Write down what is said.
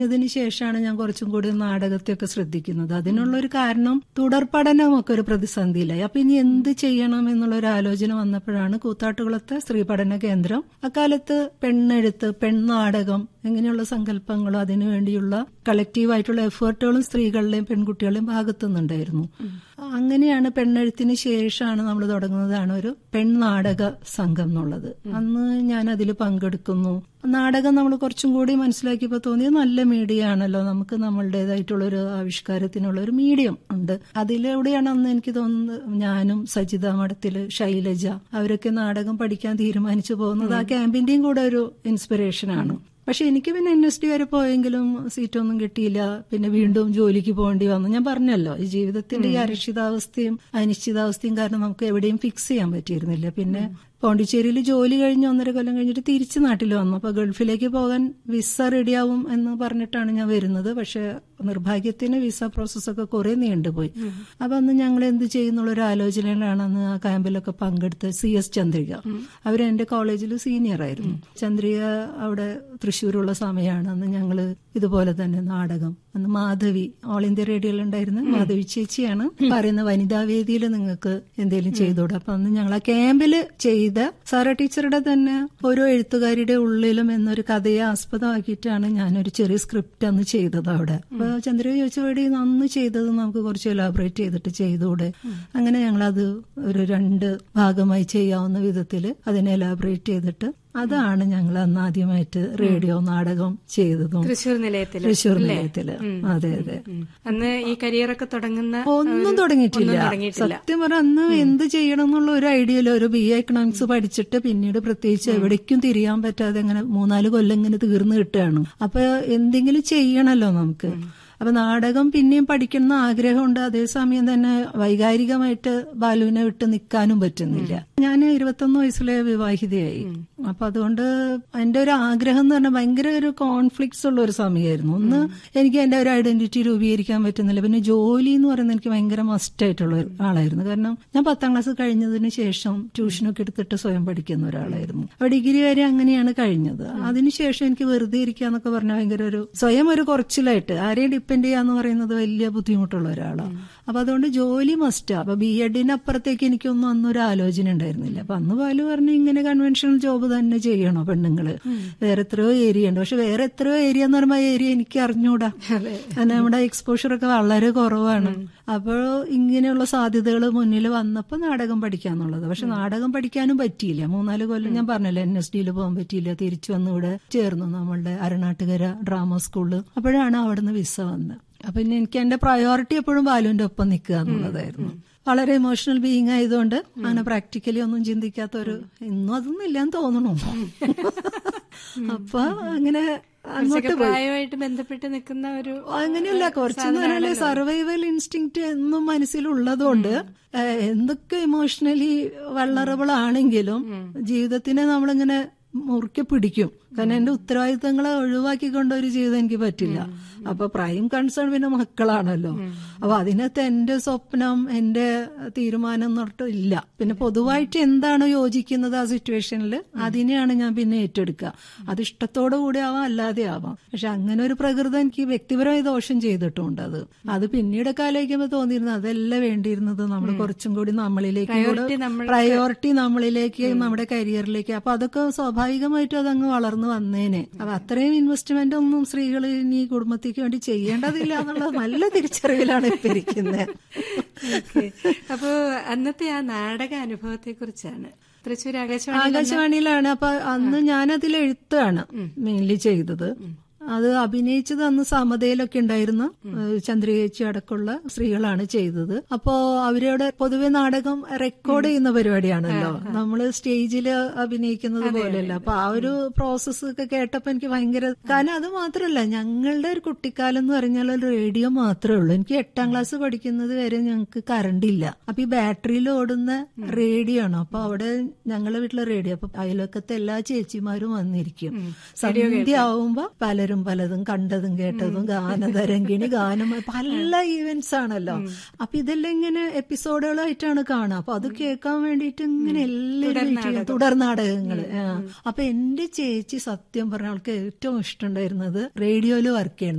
ഇതിന് ശേഷമാണ് ഞാൻ കുറച്ചും കൂടി നാടകത്തെയൊക്കെ ശ്രദ്ധിക്കുന്നത് അതിനുള്ള ഒരു കാരണം തുടർ പഠനമൊക്കെ ഒരു പ്രതിസന്ധിയിലായി അപ്പൊ ഇനി എന്ത് ചെയ്യണം എന്നുള്ള ഒരു ആലോചന വന്നപ്പോഴാണ് കൂത്താട്ടുകുളത്തെ സ്ത്രീ പഠന കേന്ദ്രം അക്കാലത്ത് പെണ്ണെഴുത്ത് പെൺനാടകം ഇങ്ങനെയുള്ള സങ്കല്പങ്ങളും അതിനുവേണ്ടിയുള്ള കളക്റ്റീവായിട്ടുള്ള എഫേർട്ടുകളും സ്ത്രീകളുടെയും പെൺകുട്ടികളുടെയും ഭാഗത്തുനിന്നുണ്ടായിരുന്നു അങ്ങനെയാണ് പെണ്ണെഴുത്തിന് ശേഷമാണ് നമ്മൾ തുടങ്ങുന്നതാണ് ഒരു പെൺനാടക സംഘം എന്നുള്ളത് അന്ന് ഞാൻ അതിൽ പങ്കെടുക്കുന്നു നാടകം നമ്മൾ കുറച്ചും കൂടി മനസ്സിലാക്കിയപ്പോൾ തോന്നിയത് നല്ല മീഡിയ ആണല്ലോ നമുക്ക് നമ്മളുടേതായിട്ടുള്ള ഒരു ആവിഷ്കാരത്തിനുള്ള ഒരു മീഡിയം ഉണ്ട് അതിലൂടെയാണ് അന്ന് എനിക്ക് തോന്നുന്നത് ഞാനും സജിത മഠത്തില് ശൈലജ അവരൊക്കെ നാടകം പഠിക്കാൻ തീരുമാനിച്ചു പോകുന്നത് ആ ക്യാമ്പിന്റെയും കൂടെ ഒരു ഇൻസ്പിറേഷനാണ് പക്ഷെ എനിക്ക് പിന്നെ എൻ എസ് ഡി വരെ പോയെങ്കിലും സീറ്റൊന്നും കിട്ടിയില്ല പിന്നെ വീണ്ടും ജോലിക്ക് പോകേണ്ടി വന്നു ഞാൻ പറഞ്ഞല്ലോ ഈ ജീവിതത്തിന്റെ ഈ അരക്ഷിതാവസ്ഥയും അനിശ്ചിതാവസ്ഥയും കാരണം നമുക്ക് എവിടെയും ഫിക്സ് ചെയ്യാൻ പറ്റിയിരുന്നില്ല പിന്നെ പോണ്ടിച്ചേരിയിൽ ജോലി കഴിഞ്ഞ് ഒന്നര കൊല്ലം കഴിഞ്ഞിട്ട് തിരിച്ച് നാട്ടിൽ വന്നു അപ്പൊ ഗൾഫിലേക്ക് പോകാൻ വിസ റെഡിയാവും എന്ന് പറഞ്ഞിട്ടാണ് ഞാൻ വരുന്നത് പക്ഷെ നിർഭാഗ്യത്തിന് വിസ പ്രോസസ്സൊക്കെ കുറെ നീണ്ടുപോയി അപ്പൊ അന്ന് ഞങ്ങൾ എന്ത് ചെയ്യുന്നുള്ള ഒരു ആലോചനയിലാണ് അന്ന് ആ ക്യാമ്പിലൊക്കെ പങ്കെടുത്ത് സി എസ് ചന്ദ്രിക അവർ എന്റെ കോളേജിൽ സീനിയർ ആയിരുന്നു ചന്ദ്രിക അവിടെ തൃശ്ശൂരുള്ള സമയമാണ് അന്ന് ഞങ്ങള് ഇതുപോലെ തന്നെ നാടകം അന്ന് മാധവി ഓൾ ഇന്ത്യ റേഡിയോയിൽ ഉണ്ടായിരുന്ന മാധവി ചേച്ചിയാണ് പറയുന്ന വനിതാ വേദിയിൽ നിങ്ങൾക്ക് എന്തെങ്കിലും ചെയ്തോടെ അപ്പൊ അന്ന് ഞങ്ങൾ ആ ക്യാമ്പിൽ ചെയ്ത സാറ ടീച്ചറുടെ തന്നെ ഓരോ എഴുത്തുകാരുടെ ഉള്ളിലും എന്നൊരു കഥയെ ആസ്പദമാക്കിയിട്ടാണ് ഞാനൊരു ചെറിയ സ്ക്രിപ്റ്റ് അന്ന് ചെയ്തത് അവിടെ അപ്പൊ ചന്ദ്ര ചോദിച്ചപടി അന്ന് ചെയ്തത് നമുക്ക് കുറച്ച് എലാബറേറ്റ് ചെയ്തിട്ട് ചെയ്തൂടെ അങ്ങനെ ഞങ്ങളത് ഒരു രണ്ട് ഭാഗമായി ചെയ്യാവുന്ന വിധത്തിൽ അതിനെ എലാബറേറ്റ് ചെയ്തിട്ട് അതാണ് ഞങ്ങൾ അന്ന് ആദ്യമായിട്ട് റേഡിയോ നാടകം ചെയ്തതും തൃശൂർ നിലയത്തിൽ തൃശ്ശൂർ നിലയത്തില് അതെ അതെ അന്ന് ഈ കരിയറൊക്കെ തുടങ്ങുന്ന ഒന്നും തുടങ്ങിയിട്ടില്ല ഒന്നും തുടങ്ങിയിട്ടില്ല. സത്യം പറഞ്ഞ അന്ന് എന്ത് ചെയ്യണം എന്നുള്ള ഒരു ഐഡിയ ഇല്ല ഒരു ബി എ എക്കണോമിക്സ് പഠിച്ചിട്ട് പിന്നീട് പ്രത്യേകിച്ച് എവിടേക്കും തിരിയാൻ പറ്റാതെ ഇങ്ങനെ മൂന്നാല് കൊല്ലം ഇങ്ങനെ തീർന്നു കിട്ടുകയാണ് അപ്പൊ എന്തെങ്കിലും ചെയ്യണല്ലോ നമുക്ക് അപ്പൊ നാടകം പിന്നെയും പഠിക്കണം ആഗ്രഹമുണ്ട് അതേസമയം തന്നെ വൈകാരികമായിട്ട് ബാലുവിനെ വിട്ട് നിൽക്കാനും പറ്റുന്നില്ല ഞാൻ ഇരുപത്തൊന്ന് വയസ്സിലെ വിവാഹിതയായി അപ്പൊ അതുകൊണ്ട് എന്റെ ഒരു ആഗ്രഹം എന്ന് പറഞ്ഞാൽ ഭയങ്കര ഒരു കോൺഫ്ലിക്ട്സ് ഉള്ള ഒരു സമയമായിരുന്നു ഒന്ന് എനിക്ക് എന്റെ ഒരു ഐഡന്റിറ്റി രൂപീകരിക്കാൻ പറ്റുന്നില്ല പിന്നെ ജോലി എന്ന് പറയുന്നത് എനിക്ക് ഭയങ്കര മസ്റ്റ് ആയിട്ടുള്ള ഒരു ആളായിരുന്നു കാരണം ഞാൻ പത്താം ക്ലാസ് കഴിഞ്ഞതിന് ശേഷം ട്യൂഷനൊക്കെ എടുത്തിട്ട് സ്വയം പഠിക്കുന്ന ഒരാളായിരുന്നു അപ്പൊ ഡിഗ്രി വരെ അങ്ങനെയാണ് കഴിഞ്ഞത് അതിനുശേഷം എനിക്ക് വെറുതെ ഇരിക്കാന്നൊക്കെ പറഞ്ഞാൽ ഭയങ്കര ഒരു സ്വയം ഒരു കുറച്ചിലായിട്ട് ആരെയും ഡിപ്പെൻഡ് ചെയ്യാന്ന് പറയുന്നത് വലിയ ബുദ്ധിമുട്ടുള്ള ഒരാളാണ് അപ്പൊ അതുകൊണ്ട് ജോലി മസ്റ്റാ അപ്പൊ ബി എഡിന് അപ്പുറത്തേക്ക് എനിക്കൊന്നും അന്നൊരു ആലോചന ഉണ്ടായിരുന്നില്ല അപ്പൊ അന്ന് പാല് പറഞ്ഞു ഇങ്ങനെ കൺവെൻഷണൽ ജോബ് തന്നെ ചെയ്യണോ പെണ്ണുങ്ങള് വേറെ എത്രയോ ഏരിയ ഉണ്ട് പക്ഷെ വേറെ എത്രയോ ഏരിയ എന്ന് പറയുമ്പോൾ ആ ഏരിയ എനിക്ക് അറിഞ്ഞൂടാ കാരണം നമ്മുടെ എക്സ്പോഷർ ഒക്കെ വളരെ കുറവാണ് അപ്പോൾ ഇങ്ങനെയുള്ള സാധ്യതകൾ മുന്നിൽ വന്നപ്പോൾ നാടകം പഠിക്കാന്നുള്ളത് പക്ഷെ നാടകം പഠിക്കാനും പറ്റിയില്ല മൂന്നാല് കൊല്ലം ഞാൻ പറഞ്ഞല്ലോ എൻ എസ് ഡിയിൽ പോകാൻ പറ്റിയില്ല തിരിച്ചു വന്ന് ഇവിടെ ചേർന്നു നമ്മളുടെ അരണാട്ടുകര ഡ്രാമ സ്കൂളിൽ അപ്പോഴാണ് അവിടുന്ന് വിസ വന്നത് അപ്പൊ പിന്നെ എനിക്ക് എന്റെ പ്രയോറിറ്റി എപ്പോഴും ബാലുവിന്റെ ഒപ്പം നിൽക്കുക എന്നുള്ളതായിരുന്നു വളരെ ഇമോഷണൽ ബീയിങ് ആയതുകൊണ്ട് അങ്ങനെ പ്രാക്ടിക്കലി ഒന്നും ചിന്തിക്കാത്ത ഒരു ഇന്നും അതൊന്നും ഇല്ലാന്ന് തോന്നണു അപ്പൊ അങ്ങനെ അങ്ങോട്ട് പോയി പ്രായമായിട്ട് ബന്ധപ്പെട്ട് നിൽക്കുന്ന ഒരു അങ്ങനെയല്ല കുറച്ചെന്ന് പറഞ്ഞാല് സർവൈവൽ ഇൻസ്റ്റിങ് എന്നും മനസ്സിലുള്ളതുകൊണ്ട് ഏഹ്, എന്തൊക്കെ ഇമോഷണലി വള്ളറബിൾ ആണെങ്കിലും ജീവിതത്തിനെ നമ്മളിങ്ങനെ മുറുക്കെ പിടിക്കും കാരണം എന്റെ ഉത്തരവാദിത്തങ്ങളെ ഒഴിവാക്കിക്കൊണ്ട് ഒരു ജീവിതം എനിക്ക് പറ്റില്ല അപ്പൊ പ്രൈം കൺസേൺ പിന്നെ മക്കളാണല്ലോ അപ്പൊ അതിനകത്ത് എന്റെ സ്വപ്നം എന്റെ തീരുമാനം എന്നിട്ട് ഇല്ല പിന്നെ പൊതുവായിട്ട് എന്താണ് യോജിക്കുന്നത് ആ സിറ്റുവേഷനിൽ അതിനെയാണ് ഞാൻ പിന്നെ ഏറ്റെടുക്കുക അത് ഇഷ്ടത്തോടു കൂടി ആവാം അല്ലാതെ ആവാം പക്ഷെ അങ്ങനെ ഒരു പ്രകൃതം എനിക്ക് വ്യക്തിപരമായി ദോഷം ചെയ്തിട്ടുണ്ട് അത് അത് പിന്നീടൊക്കെ ആലോചിക്കുമ്പോൾ തോന്നിയിരുന്നു അതല്ല വേണ്ടിയിരുന്നത് നമ്മൾ കുറച്ചും കൂടി നമ്മളിലേക്ക് Priority നമ്മൾ- പ്രയോറിറ്റി നമ്മളിലേക്ക് നമ്മുടെ കരിയറിലേക്ക് അപ്പൊ അതൊക്കെ സ്വാഭാവികമായിട്ടും അതങ്ങ് വളർന്നു വന്നേനെ അപ്പൊ അത്രയും ഇൻവെസ്റ്റ്മെന്റ് ഒന്നും സ്ത്രീകൾ ഇനി ഈ കുടുംബത്തേക്ക് വേണ്ടി ചെയ്യേണ്ടതില്ല എന്നുള്ള നല്ല തിരിച്ചറിവിലാണ് ഇപ്പൊ ഇരിക്കുന്നത് ഓക്കേ. അപ്പോ അന്നത്തെ ആ നാടക അനുഭവത്തെ കുറിച്ചാണ് തൃശ്ശൂർ ആകാശവാണി ആകാശവാണിയിലാണ് അപ്പൊ അന്ന് ഞാനതിൽ എഴുത്താണ് മെയിൻലി ചെയ്തത് അത് അഭിനയിച്ചത് അന്ന് സമതയിലൊക്കെ ഉണ്ടായിരുന്ന ഏഹ്, ചന്ദ്രയേച്ചി അടക്കമുള്ള സ്ത്രീകളാണ് ചെയ്തത് അപ്പോ അവരോട് പൊതുവെ നാടകം റെക്കോർഡ് ചെയ്യുന്ന പരിപാടിയാണല്ലോ നമ്മള് സ്റ്റേജിൽ അഭിനയിക്കുന്നത് പോലെയല്ല അപ്പൊ ആ ഒരു പ്രോസസ്സ് ഒക്കെ കേട്ടപ്പോ എനിക്ക് ഭയങ്കര കാരണം അത് മാത്രമല്ല ഞങ്ങളുടെ ഒരു കുട്ടിക്കാലം എന്ന് പറഞ്ഞാൽ ഒരു റേഡിയോ മാത്രമേ ഉള്ളൂ എനിക്ക് എട്ടാം ക്ലാസ് പഠിക്കുന്നത് വരെ ഞങ്ങൾക്ക് കറണ്ട് ഇല്ല അപ്പൊ ഈ ബാറ്ററിയിൽ ഓടുന്ന റേഡിയോ ആണ് അപ്പൊ അവിടെ ഞങ്ങളുടെ വീട്ടിലെ റേഡിയോ അപ്പൊ അയൽവക്കത്തെ എല്ലാ ചേച്ചിമാരും വന്നിരിക്കും സന്ധ്യ ആവുമ്പോ പലരും പലതും കണ്ടതും കേട്ടതും ഗാനതരംഗിണി ഗാനം പല ഈവെന്റ്സ് ആണല്ലോ അപ്പൊ ഇതെല്ലാം ഇങ്ങനെ എപ്പിസോഡുകളായിട്ടാണ് കാണുക അപ്പൊ അത് കേൾക്കാൻ വേണ്ടിയിട്ട് ഇങ്ങനെ എല്ലാവരും വെയിറ്റ് ചെയ്യും തുടർ നാടകങ്ങള് ആ. അപ്പൊ എന്റെ ചേച്ചി സത്യം പറഞ്ഞ ആൾക്ക് ഏറ്റവും ഇഷ്ടമുണ്ടായിരുന്നത് റേഡിയോയിൽ വർക്ക് ചെയ്യണം